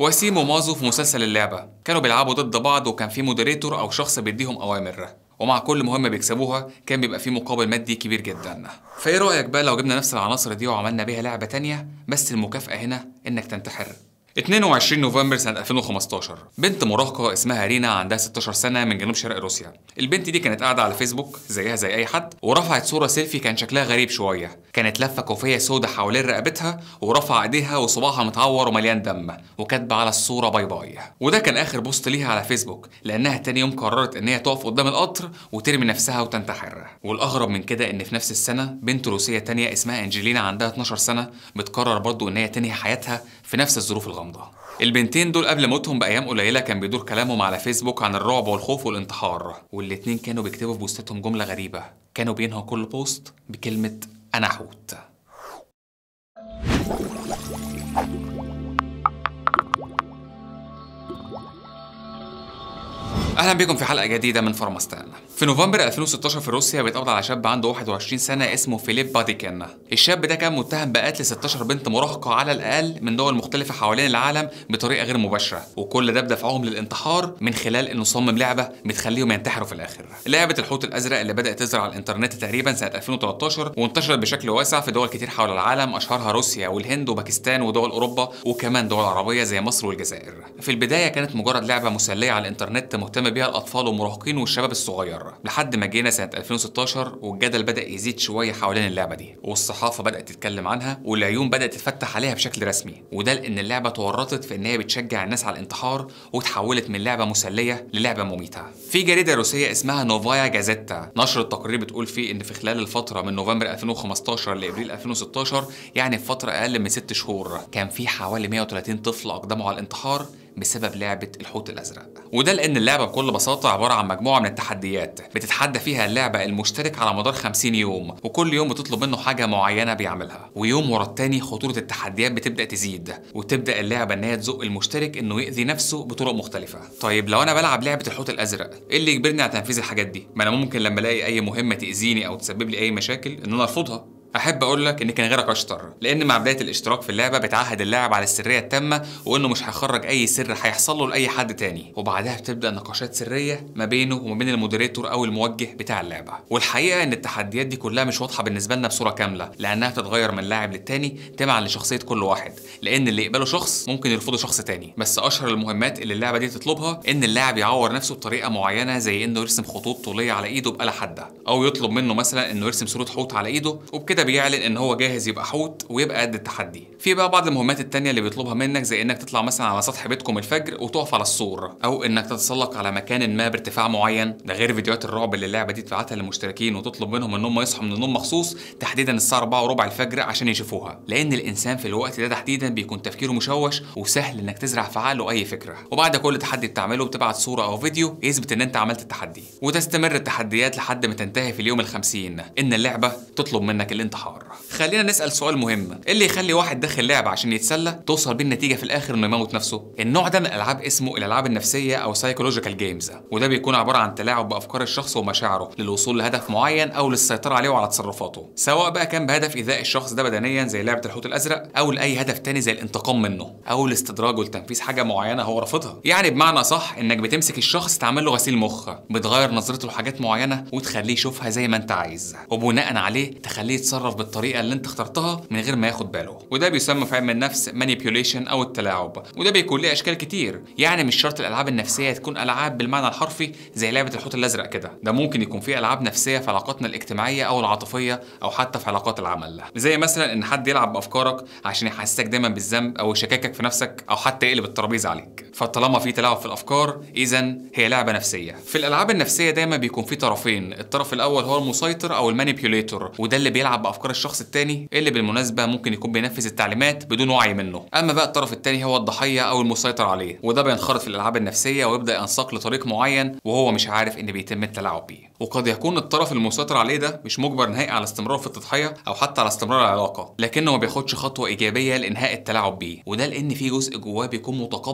وسيم ومازو في مسلسل اللعبة كانوا بيلعبوا ضد بعض وكان في مودريتور أو شخص بيديهم أوامر ومع كل مهمة بيكسبوها كان بيبقى في مقابل مادي كبير جدا فايه رأيك بقى لو جبنا نفس العناصر دي وعملنا بيها لعبة تانية بس المكافأة هنا إنك تنتحر 22 نوفمبر سنة 2015 بنت مراهقة اسمها رينا عندها 16 سنة من جنوب شرق روسيا البنت دي كانت قاعدة على فيسبوك زيها زي أي حد ورفعت صورة سيلفي كان شكلها غريب شوية كانت لافة كوفية سودة حوالين رقبتها ورفع ايديها وصباعها متعور ومليان دم وكاتبة على الصورة باي باي وده كان آخر بوست ليها على فيسبوك لأنها تاني يوم قررت إن هي تقف قدام القطر وترمي نفسها وتنتحر والأغرب من كده إن في نفس السنة بنت روسية تانية اسمها أنجلينا عندها 12 سنة بتقرر برضو إن هي تنهي حياتها في نفس الظروف الغامضة البنتين دول قبل موتهم بأيام قليلة كان بيدور كلامهم على فيسبوك عن الرعب والخوف والانتحار والاتنين كانوا بيكتبوا في بوستاتهم جملة غريبة كانوا بينهوا كل بوست بكلمة أنا حوت اهلا بكم في حلقه جديده من فرمستان في نوفمبر 2016 في روسيا بيتقبض على شاب عنده 21 سنه اسمه فيليب باديكن الشاب ده كان متهم بقتل 16 بنت مراهقه على الاقل من دول مختلفه حوالين العالم بطريقه غير مباشره وكل ده بدفعهم للانتحار من خلال انه صمم لعبه بتخليهم ينتحروا في الاخر لعبه الحوت الازرق اللي بدات تظهر على الانترنت تقريبا سنه 2013 وانتشرت بشكل واسع في دول كتير حول العالم اشهرها روسيا والهند وباكستان ودول اوروبا وكمان دول عربيه زي مصر والجزائر في البدايه كانت مجرد لعبه مسليه على الانترنت مهتم بيها الاطفال والمراهقين والشباب الصغير لحد ما جينا سنه 2016 والجدل بدا يزيد شويه حوالين اللعبه دي والصحافه بدات تتكلم عنها والعيون بدات تتفتح عليها بشكل رسمي وده لان اللعبه تورطت في ان هي بتشجع الناس على الانتحار وتحولت من لعبه مسليه للعبه مميته في جريده روسيه اسمها نوفايا جازيتا نشرت تقرير بتقول فيه ان في خلال الفتره من نوفمبر 2015 لابريل 2016 يعني في فتره اقل من ست شهور كان في حوالي 130 طفل اقدموا على الانتحار بسبب لعبة الحوت الأزرق وده لأن اللعبة بكل بساطة عبارة عن مجموعة من التحديات بتتحدى فيها اللعبة المشترك على مدار 50 يوم وكل يوم بتطلب منه حاجة معينة بيعملها ويوم ورا التاني خطورة التحديات بتبدأ تزيد وتبدأ اللعبة إن هي تزق المشترك إنه يأذي نفسه بطرق مختلفة طيب لو أنا بلعب لعبة الحوت الأزرق إيه اللي يجبرني على تنفيذ الحاجات دي ما أنا ممكن لما ألاقي أي مهمة تأذيني أو تسبب لي أي مشاكل إن أنا أرفضها احب اقول لك ان كان غيرك اشطر لان مع بدايه الاشتراك في اللعبه بتعهد اللاعب على السريه التامه وانه مش هيخرج اي سر هيحصل له لاي حد تاني وبعدها بتبدا نقاشات سريه ما بينه وما بين المودريتور او الموجه بتاع اللعبه والحقيقه ان التحديات دي كلها مش واضحه بالنسبه لنا بصوره كامله لانها بتتغير من لاعب للتاني تبعا لشخصيه كل واحد لان اللي يقبله شخص ممكن يرفضه شخص تاني بس اشهر المهمات اللي اللعبه دي تطلبها ان اللاعب يعور نفسه بطريقه معينه زي انه يرسم خطوط طوليه على ايده بآلة حاده او يطلب منه مثلا انه يرسم صوره حوت على ايده وبكده بيعلن ان هو جاهز يبقى حوت ويبقى قد التحدي في بقى بعض المهمات التانية اللي بيطلبها منك زي انك تطلع مثلا على سطح بيتكم الفجر وتقف على السور او انك تتسلق على مكان ما بارتفاع معين ده غير فيديوهات الرعب اللي اللعبه دي تبعتها للمشتركين وتطلب منهم ان هم يصحوا من النوم مخصوص تحديدا الساعه 4 وربع الفجر عشان يشوفوها لان الانسان في الوقت ده تحديدا بيكون تفكيره مشوش وسهل انك تزرع في عقله اي فكره وبعد كل تحدي بتعمله بتبعت صوره او فيديو يثبت ان انت عملت التحدي وتستمر التحديات لحد ما تنتهي في اليوم الخمسين ان اللعبه تطلب منك الانتحار خلينا نسال سؤال مهم ايه اللي يخلي واحد داخل لعبه عشان يتسلى توصل بيه النتيجه في الاخر انه يموت نفسه النوع ده من الالعاب اسمه الالعاب النفسيه او سايكولوجيكال جيمز وده بيكون عباره عن تلاعب بافكار الشخص ومشاعره للوصول لهدف معين او للسيطره عليه وعلى تصرفاته سواء بقى كان بهدف ايذاء الشخص ده بدنيا زي لعبه الحوت الازرق او لاي هدف تاني زي الانتقام منه او الاستدراج لتنفيذ حاجه معينه هو رافضها يعني بمعنى صح انك بتمسك الشخص تعمل له غسيل مخ بتغير نظرته لحاجات معينه وتخليه يشوفها زي ما انت عايز وبناء عليه تخليه يتصرف بالطريقه اللي انت اخترتها من غير ما ياخد باله وده بيسمى في علم النفس مانيبيوليشن او التلاعب وده بيكون ليه اشكال كتير يعني مش شرط الالعاب النفسيه تكون العاب بالمعنى الحرفي زي لعبه الحوت الازرق كده ده ممكن يكون في العاب نفسيه في علاقاتنا الاجتماعيه او العاطفيه او حتى في علاقات العمل زي مثلا ان حد يلعب بافكارك عشان يحسسك دايما بالذنب او يشككك في نفسك او حتى يقلب الترابيزه عليك فطالما في تلاعب في الافكار اذا هي لعبه نفسيه في الالعاب النفسيه دايما بيكون في طرفين الطرف الاول هو المسيطر او المانيبيوليتور وده اللي بيلعب بافكار الشخص التاني اللي بالمناسبه ممكن يكون بينفذ التعليمات بدون وعي منه اما بقى الطرف التاني هو الضحيه او المسيطر عليه وده بينخرط في الالعاب النفسيه ويبدا ينساق لطريق معين وهو مش عارف ان بيتم التلاعب بيه وقد يكون الطرف المسيطر عليه ده مش مجبر نهائي على استمرار في التضحيه او حتى على استمرار العلاقه لكنه ما بياخدش خطوه ايجابيه لانهاء التلاعب بيه وده لان في جزء جواه بيكون متقبل وحابب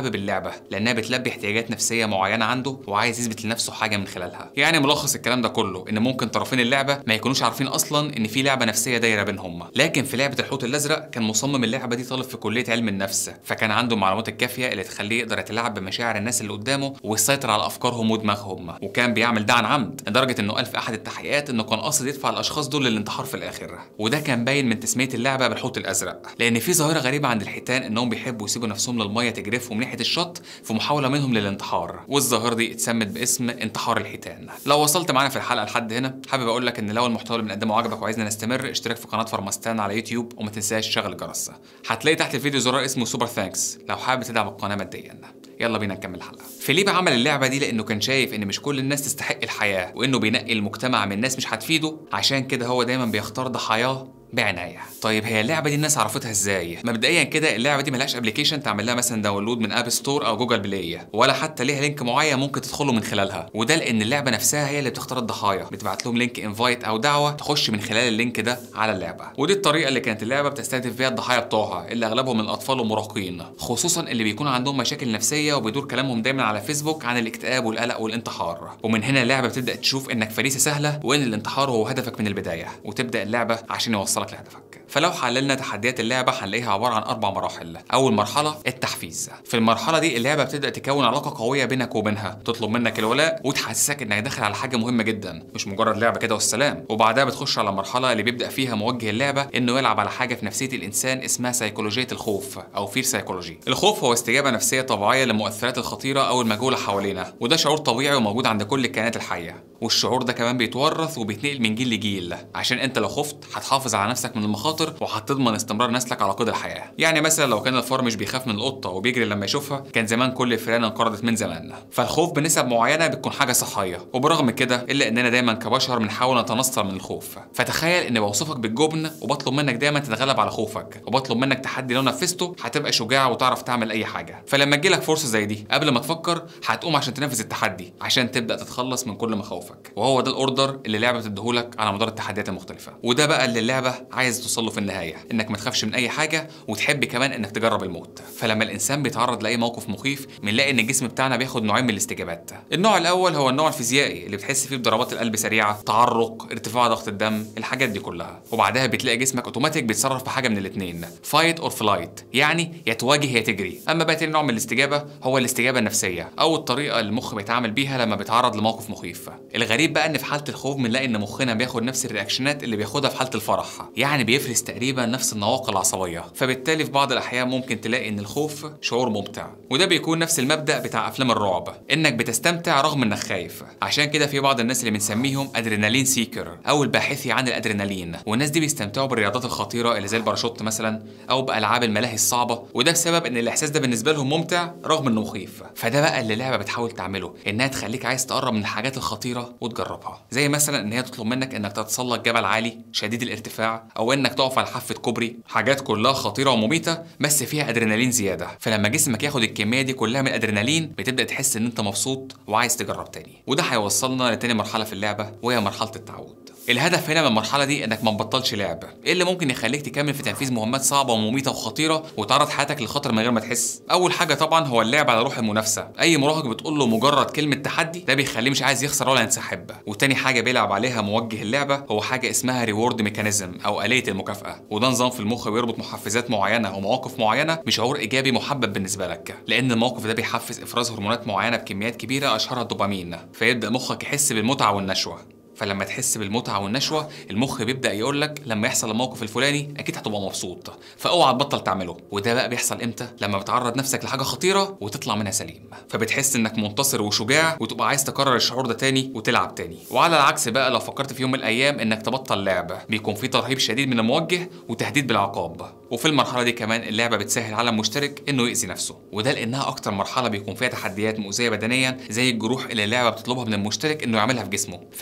حابب اللعبه لانها بتلبي احتياجات نفسيه معينه عنده وعايز يثبت لنفسه حاجه من خلالها يعني ملخص الكلام ده كله ان ممكن طرفين اللعبه ما يكونوش عارفين اصلا ان في لعبه نفسيه دايره بينهم لكن في لعبه الحوت الازرق كان مصمم اللعبه دي طالب في كليه علم النفس فكان عنده المعلومات الكافيه اللي تخليه يقدر يتلاعب بمشاعر الناس اللي قدامه ويسيطر على افكارهم ودماغهم وكان بيعمل ده عن عمد لدرجه انه قال في احد التحقيقات انه كان قاصد يدفع الاشخاص دول للانتحار في الاخر وده كان باين من تسميه اللعبه بالحوت الازرق لان في ظاهره غريبه عند الحيتان انهم بيحبوا يسيبوا نفسهم للميه تجرفهم ناحيه الشط في محاوله منهم للانتحار والظاهره دي اتسمت باسم انتحار الحيتان لو وصلت معانا في الحلقه لحد هنا حابب اقول لك ان لو المحتوى اللي بنقدمه عجبك وعايزنا نستمر اشترك في قناه فرمستان على يوتيوب وما تنساش تشغل الجرس هتلاقي تحت الفيديو زرار اسمه سوبر ثانكس لو حابب تدعم القناه ماديا يلا بينا نكمل الحلقه فيليب عمل اللعبه دي لانه كان شايف ان مش كل الناس تستحق الحياه وانه بينقي المجتمع من ناس مش هتفيده عشان كده هو دايما بيختار ضحاياه بعنايه طيب هي اللعبه دي الناس عرفتها ازاي مبدئيا كده اللعبه دي ملهاش ابلكيشن تعمل لها مثلا داونلود من اب ستور او جوجل بلاي ولا حتى ليها لينك معين ممكن تدخله من خلالها وده لان اللعبه نفسها هي اللي بتختار الضحايا بتبعت لهم لينك انفايت او دعوه تخش من خلال اللينك ده على اللعبه ودي الطريقه اللي كانت اللعبه بتستهدف بيها الضحايا بتوعها اللي اغلبهم من الاطفال والمراهقين خصوصا اللي بيكون عندهم مشاكل نفسيه وبيدور كلامهم دايما على فيسبوك عن الاكتئاب والقلق والانتحار ومن هنا اللعبه بتبدا تشوف انك فريسه سهله وان الانتحار هو هدفك من البدايه وتبدا اللعبه عشان يوصلك لهدفك فلو حللنا تحديات اللعبه هنلاقيها عباره عن اربع مراحل اول مرحله التحفيز في المرحله دي اللعبه بتبدا تكون علاقه قويه بينك وبينها تطلب منك الولاء وتحسسك انك داخل على حاجه مهمه جدا مش مجرد لعبه كده والسلام وبعدها بتخش على المرحله اللي بيبدا فيها موجه اللعبه انه يلعب على حاجه في نفسيه الانسان اسمها سيكولوجيه الخوف او فير سيكولوجي الخوف هو استجابه نفسيه طبيعيه للمؤثرات الخطيره او المجهوله حوالينا وده شعور طبيعي وموجود عند كل الكائنات الحيه والشعور ده كمان بيتورث وبيتنقل من جيل لجيل عشان انت لو خفت هتحافظ على نفسك من المخاطر وهتضمن استمرار نسلك على قيد الحياه يعني مثلا لو كان الفار مش بيخاف من القطه وبيجري لما يشوفها كان زمان كل الفئران انقرضت من زمان فالخوف بنسب معينه بتكون حاجه صحيه وبرغم كده الا اننا دايما كبشر بنحاول نتنصل من الخوف فتخيل اني بوصفك بالجبن وبطلب منك دايما تتغلب على خوفك وبطلب منك تحدي لو نفذته هتبقى شجاع وتعرف تعمل اي حاجه فلما تجيلك فرصه زي دي قبل ما تفكر هتقوم عشان تنفذ التحدي عشان تبدا تتخلص من كل مخاوفك وهو ده الاوردر اللي اللعبه بتديهولك على مدار التحديات المختلفه وده بقى اللي اللعبه عايز توصل له في النهايه انك ما تخافش من اي حاجه وتحب كمان انك تجرب الموت فلما الانسان بيتعرض لاي موقف مخيف بنلاقي ان الجسم بتاعنا بياخد نوعين من الاستجابات النوع الاول هو النوع الفيزيائي اللي بتحس فيه بضربات القلب سريعه تعرق ارتفاع ضغط الدم الحاجات دي كلها وبعدها بتلاقي جسمك اوتوماتيك بيتصرف في حاجه من الاثنين فايت اور فلايت يعني يا تواجه يا تجري اما بقى تاني نوع من الاستجابه هو الاستجابه النفسيه او الطريقه اللي المخ بيتعامل بيها لما بيتعرض لموقف مخيف الغريب بقى ان في حاله الخوف بنلاقي ان مخنا بياخد نفس الرياكشنات اللي بياخدها في حاله الفرح يعني بيفرز تقريبا نفس النواقل العصبيه فبالتالي في بعض الاحيان ممكن تلاقي ان الخوف شعور ممتع وده بيكون نفس المبدا بتاع افلام الرعب انك بتستمتع رغم انك خايف عشان كده في بعض الناس اللي بنسميهم ادرينالين سيكر او الباحثي عن الادرينالين والناس دي بيستمتعوا بالرياضات الخطيره اللي زي الباراشوت مثلا او بالعاب الملاهي الصعبه وده بسبب ان الاحساس ده بالنسبه لهم ممتع رغم انه مخيف فده بقى اللي اللعبه بتحاول تعمله انها تخليك عايز تقرب من الحاجات الخطيره وتجربها زي مثلا ان هي تطلب منك انك تتسلق جبل عالي شديد الارتفاع او انك تقف على حافه كوبري حاجات كلها خطيره ومميته بس فيها ادرينالين زياده فلما جسمك ياخد الكميه دي كلها من الادرينالين بتبدا تحس ان انت مبسوط وعايز تجرب تاني وده هيوصلنا لتاني مرحله في اللعبه وهي مرحله التعود الهدف هنا من المرحلة دي انك ما تبطلش لعب، ايه اللي ممكن يخليك تكمل في تنفيذ مهمات صعبة ومميتة وخطيرة وتعرض حياتك للخطر من غير ما تحس؟ أول حاجة طبعا هو اللعب على روح المنافسة، أي مراهق بتقول له مجرد كلمة تحدي ده بيخليه مش عايز يخسر ولا ينسحب، وتاني حاجة بيلعب عليها موجه اللعبة هو حاجة اسمها ريورد ميكانيزم أو آلية المكافأة، وده نظام في المخ بيربط محفزات معينة ومواقف معينة بشعور إيجابي محبب بالنسبة لك، لأن الموقف ده بيحفز إفراز هرمونات معينة بكميات كبيرة أشهرها الدوبامين، فيبدأ مخك يحس بالمتعة والنشوة، فلما تحس بالمتعه والنشوه المخ بيبدا يقول لك لما يحصل الموقف الفلاني اكيد هتبقى مبسوط فاوعى تبطل تعمله وده بقى بيحصل امتى لما بتعرض نفسك لحاجه خطيره وتطلع منها سليم فبتحس انك منتصر وشجاع وتبقى عايز تكرر الشعور ده تاني وتلعب تاني وعلى العكس بقى لو فكرت في يوم من الايام انك تبطل لعبه بيكون في ترهيب شديد من الموجه وتهديد بالعقاب وفي المرحله دي كمان اللعبه بتسهل على المشترك انه يأذي نفسه وده لانها اكتر مرحله بيكون فيها تحديات مؤذيه بدنيا زي الجروح اللي اللعبه بتطلبها من المشترك انه يعملها في جسمه فايذاء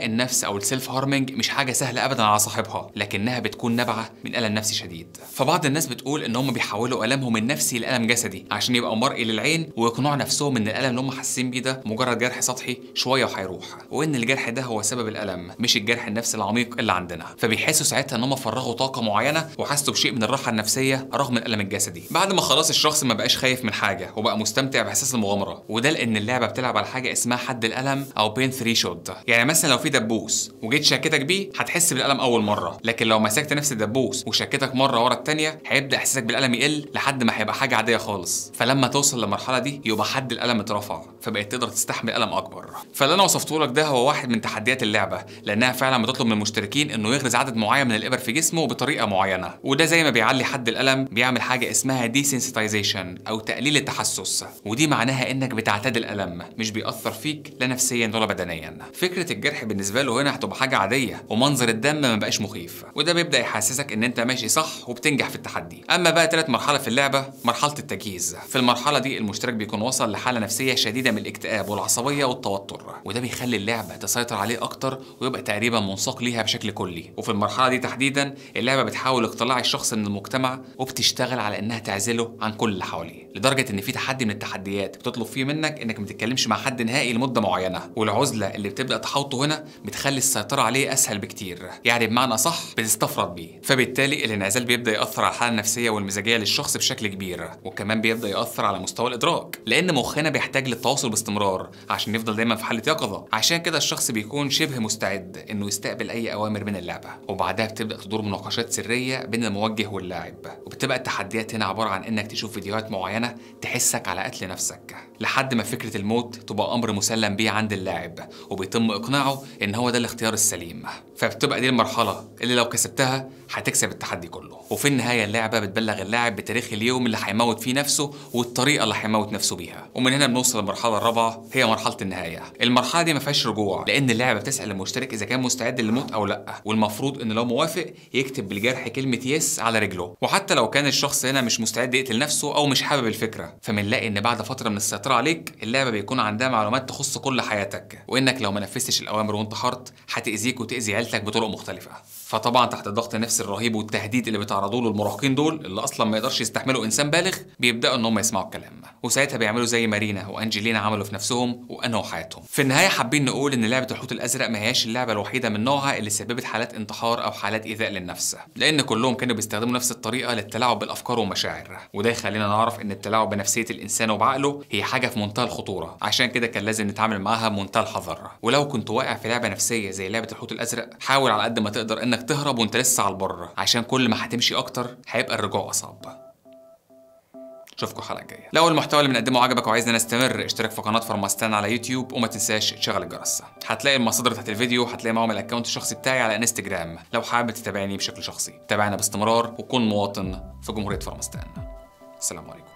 اعداء النفس او السيلف هارمنج مش حاجه سهله ابدا على صاحبها لكنها بتكون نابعه من الم نفسي شديد فبعض الناس بتقول ان هم بيحولوا المهم النفسي لالم جسدي عشان يبقى مرئي للعين ويقنعوا نفسهم ان الالم اللي هم حاسين بيه ده مجرد جرح سطحي شويه وهيروح وان الجرح ده هو سبب الالم مش الجرح النفسي العميق اللي عندنا فبيحسوا ساعتها ان هم فرغوا طاقه معينه وحسوا بشيء من الراحه النفسيه رغم الالم الجسدي بعد ما خلاص الشخص ما بقاش خايف من حاجه وبقى مستمتع باحساس المغامره وده لان اللعبه بتلعب على حاجه اسمها حد الالم او بين ثري شوت يعني مثلا لو في دبوس وجيت شكتك بيه هتحس بالالم اول مره لكن لو مسكت نفس الدبوس وشكتك مره ورا الثانيه هيبدا احساسك بالالم يقل لحد ما هيبقى حاجه عاديه خالص فلما توصل للمرحله دي يبقى حد الالم اترفع فبقيت تقدر تستحمل الم اكبر فاللي انا وصفته لك ده هو واحد من تحديات اللعبه لانها فعلا بتطلب من المشتركين انه يغرز عدد معين من الابر في جسمه بطريقه معينه وده زي ما بيعلي حد الالم بيعمل حاجه اسمها ديسنسيتايزيشن او تقليل التحسس ودي معناها انك بتعتاد الالم مش بيأثر فيك لا نفسيا ولا بدنيا فكره الجرح بالنسبه له هنا هتبقى حاجه عاديه ومنظر الدم ما بقاش مخيف وده بيبدا يحسسك ان انت ماشي صح وبتنجح في التحدي اما بقى تالت مرحله في اللعبه مرحله التجهيز في المرحله دي المشترك بيكون وصل لحاله نفسيه شديده من الاكتئاب والعصبيه والتوتر وده بيخلي اللعبه تسيطر عليه اكتر ويبقى تقريبا منساق ليها بشكل كلي وفي المرحله دي تحديدا اللعبه بتحاول اقتلاع الشخص من المجتمع وبتشتغل على انها تعزله عن كل اللي حواليه لدرجه ان في تحدي من التحديات بتطلب فيه منك انك ما تتكلمش مع حد نهائي لمده معينه والعزله اللي بتبدا تحوطه هنا بتخلي السيطره عليه اسهل بكتير يعني بمعنى صح بتستفرد بيه فبالتالي الانعزال بيبدا ياثر على الحاله النفسيه والمزاجيه للشخص بشكل كبير وكمان بيبدا ياثر على مستوى الادراك لان مخنا بيحتاج للتواصل باستمرار عشان يفضل دايما في حاله يقظه عشان كده الشخص بيكون شبه مستعد انه يستقبل اي اوامر من اللعبه وبعدها بتبدا تدور مناقشات سريه بين الموجه واللاعب وبتبقى التحديات هنا عباره عن انك تشوف فيديوهات معينه تحسك على قتل نفسك لحد ما فكره الموت تبقى امر مسلم بيه عند اللاعب وبيتم اقناعه ان هو ده الاختيار السليم فبتبقى دي المرحله اللي لو كسبتها هتكسب التحدي كله وفي النهايه اللعبه بتبلغ اللاعب بتاريخ اليوم اللي هيموت فيه نفسه والطريقه اللي هيموت نفسه بيها ومن هنا بنوصل للمرحله الرابعه هي مرحله النهايه المرحله دي ما فيهاش رجوع لان اللعبه بتسال المشترك اذا كان مستعد للموت او لا والمفروض ان لو موافق يكتب بالجرح كلمه يس على رجله وحتى لو كان الشخص هنا مش مستعد يقتل نفسه او مش حابب الفكره فبنلاقي ان بعد فتره من السيطره عليك اللعبه بيكون عندها معلومات تخص كل حياتك وانك لو ما نفذتش الاوامر وانتحرت هتاذيك وتاذي عيلتك بطرق مختلفه فطبعا تحت الضغط النفسي الرهيب والتهديد اللي بيتعرضوا له المراهقين دول اللي اصلا ما يقدرش يستحملوا انسان بالغ بيبداوا ان هم يسمعوا الكلام وساعتها بيعملوا زي مارينا وانجلينا عملوا في نفسهم وانهوا حياتهم في النهايه حابين نقول ان لعبه الحوت الازرق ما هياش اللعبه الوحيده من نوعها اللي سببت حالات انتحار او حالات ايذاء للنفس لان كلهم كانوا بيستخدموا نفس الطريقه للتلاعب بالافكار والمشاعر وده يخلينا نعرف ان التلاعب بنفسيه الانسان وبعقله هي حاجه في منتهى الخطوره عشان كده كان لازم نتعامل معاها بمنتهى الحذر ولو كنت واقع في لعبه نفسيه زي لعبه الحوت الازرق حاول على قد ما تقدر انك تهرب وانت لسه على البر عشان كل ما هتمشي اكتر هيبقى الرجوع اصعب اشوفكم الحلقه الجايه لو المحتوى اللي بنقدمه عجبك وعايزنا نستمر اشترك في قناه فارماستان على يوتيوب وما تنساش تشغل الجرس هتلاقي المصادر تحت الفيديو هتلاقي معاهم الاكونت الشخصي بتاعي على انستجرام لو حابب تتابعني بشكل شخصي تابعنا باستمرار وكن مواطن في جمهوريه فارماستان السلام عليكم